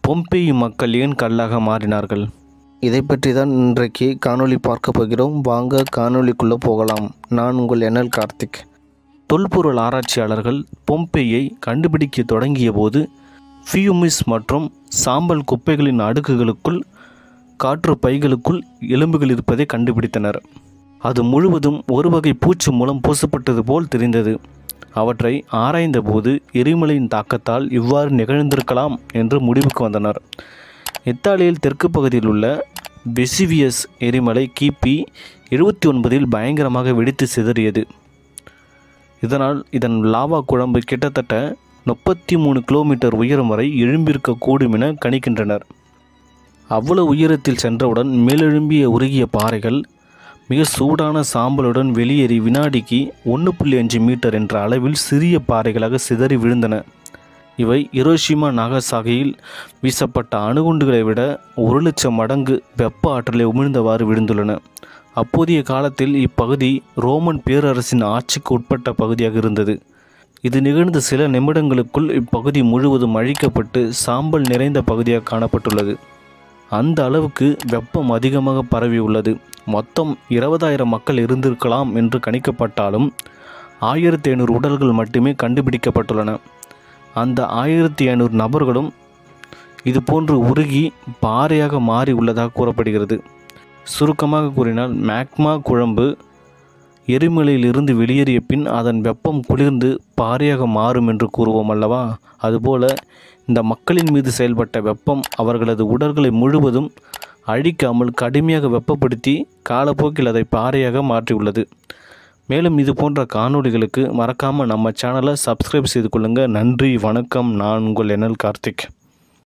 பொம்பேயு மக்கள் ஏன் கல்லாக மாறினார்கள் இதை பற்றி தான் இன்றைக்கு காணொளி பார்க்க போகிறோம் வாங்க காணொளிக்குள்ளே போகலாம் நான் உங்கள் என்எல் கார்த்திக் தொல்பொருள் ஆராய்ச்சியாளர்கள் பொம்பேயை கண்டுபிடிக்க தொடங்கிய போது ஃபியூமிஸ் மற்றும் சாம்பல் குப்பைகளின் அடுக்குகளுக்குள் காற்று பைகளுக்குள் எலும்புகள் இருப்பதை கண்டுபிடித்தனர் அது முழுவதும் ஒரு வகை பூச்சி மூலம் பூசப்பட்டது போல் தெரிந்தது அவற்றை ஆராய்ந்தபோது எரிமலையின் தாக்கத்தால் இவ்வாறு நிகழ்ந்திருக்கலாம் என்று முடிவுக்கு வந்தனர் இத்தாலியில் தெற்கு பகுதியில் உள்ள வெசிவியஸ் எரிமலை கிபி எழுபத்தி ஒன்பதில் பயங்கரமாக வெடித்து சிதறியது இதனால் இதன் லாவா குழம்பு கிட்டத்தட்ட முப்பத்தி மூணு கிலோமீட்டர் உயரம் வரை எழும்பியிருக்கக்கூடும் என கணிக்கின்றனர் அவ்வளவு உயரத்தில் சென்றவுடன் மேலெழும்பிய உருகிய பாறைகள் மிக சூடான சாம்பலுடன் வெளியேறி வினாடிக்கு ஒன்று புள்ளி அஞ்சு மீட்டர் என்ற அளவில் சிறிய பாறைகளாக சிதறி விழுந்தன இவை இரோஷிமா நாகசாகியில் வீசப்பட்ட அணுகுண்டுகளை விட ஒரு லட்சம் மடங்கு வெப்ப ஆற்றலை உமிழ்ந்தவாறு விழுந்துள்ளன அப்போதைய காலத்தில் இப்பகுதி ரோமன் பேரரசின் ஆட்சிக்கு உட்பட்ட பகுதியாக இருந்தது இது நிகழ்ந்த சில நிமிடங்களுக்குள் இப்பகுதி முழுவதும் அழிக்கப்பட்டு சாம்பல் நிறைந்த பகுதியாக காணப்பட்டுள்ளது அந்த அளவுக்கு வெப்பம் அதிகமாக பரவி உள்ளது மொத்தம் இருபதாயிரம் மக்கள் இருந்திருக்கலாம் என்று கணிக்கப்பட்டாலும் ஆயிரத்தி ஐநூறு உடல்கள் மட்டுமே கண்டுபிடிக்கப்பட்டுள்ளன அந்த ஆயிரத்தி ஐநூறு நபர்களும் இதுபோன்று உருகி பாறையாக மாறி உள்ளதாக கூறப்படுகிறது சுருக்கமாக கூறினால் மேக்மா குழம்பு எரிமலையிலிருந்து வெளியேறிய பின் அதன் வெப்பம் குளிர்ந்து பாறையாக மாறும் என்று கூறுவோம் அல்லவா அதுபோல இந்த மக்களின் மீது செயல்பட்ட வெப்பம் அவர்களது உடல்களை முழுவதும் அழிக்காமல் கடுமையாக வெப்பப்படுத்தி காலப்போக்கில் அதை பாறையாக மாற்றியுள்ளது மேலும் இது போன்ற காணொளிகளுக்கு மறக்காமல் நம்ம சேனலை சப்ஸ்கிரைப் செய்து கொள்ளுங்கள் நன்றி வணக்கம் நான் உங்கள் என்எல் கார்த்திக்